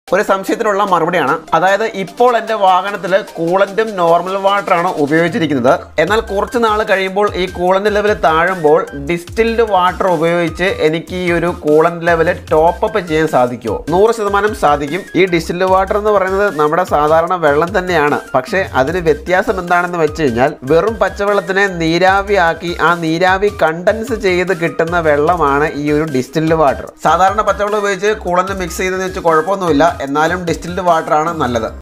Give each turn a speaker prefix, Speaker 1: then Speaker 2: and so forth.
Speaker 1: ഒരു സംശയത്തിനുള്ള മറുപടിയാണ് അതായത് ഇപ്പോൾ എൻ്റെ വാഹനത്തിൽ കൂളന്റും നോർമൽ വാട്ടറാണ് ഉപയോഗിച്ചിരിക്കുന്നത് എന്നാൽ കുറച്ച് നാൾ കഴിയുമ്പോൾ ഈ കൂളന്റ് ലെവൽ താഴുമ്പോൾ ഡിസ്റ്റിൽഡ് വാട്ടർ ഉപയോഗിച്ച് എനിക്ക് ഈ ഒരു കൂളന്റ് ലെവൽ ടോപ്പ് അപ്പ് ചെയ്യാൻ സാധിക്കുമോ നൂറ് ശതമാനം സാധിക്കും ഈ ഡിസ്റ്റിൽഡ് വാട്ടർ എന്ന് പറയുന്നത് നമ്മുടെ സാധാരണ വെള്ളം തന്നെയാണ് പക്ഷേ അതിന് വ്യത്യാസം എന്താണെന്ന് വെച്ച് കഴിഞ്ഞാൽ വെറും പച്ചവെള്ളത്തിനെ നീരാവിയാക്കി ആ നീരാവി കണ്ടൻസ് ചെയ്ത് കിട്ടുന്ന വെള്ളമാണ് ഈ ഒരു ഡിസ്റ്റിൽഡ് വാട്ടർ സാധാരണ പച്ചവെള്ളം ഉപയോഗിച്ച് കൂളന്റ് മിക്സ് ചെയ്തെന്ന് വെച്ച് കുഴപ്പമൊന്നുമില്ല എന്നാലും ഡിസ്റ്റിൽഡ് വാട്ടർ ആണ് നല്ലത്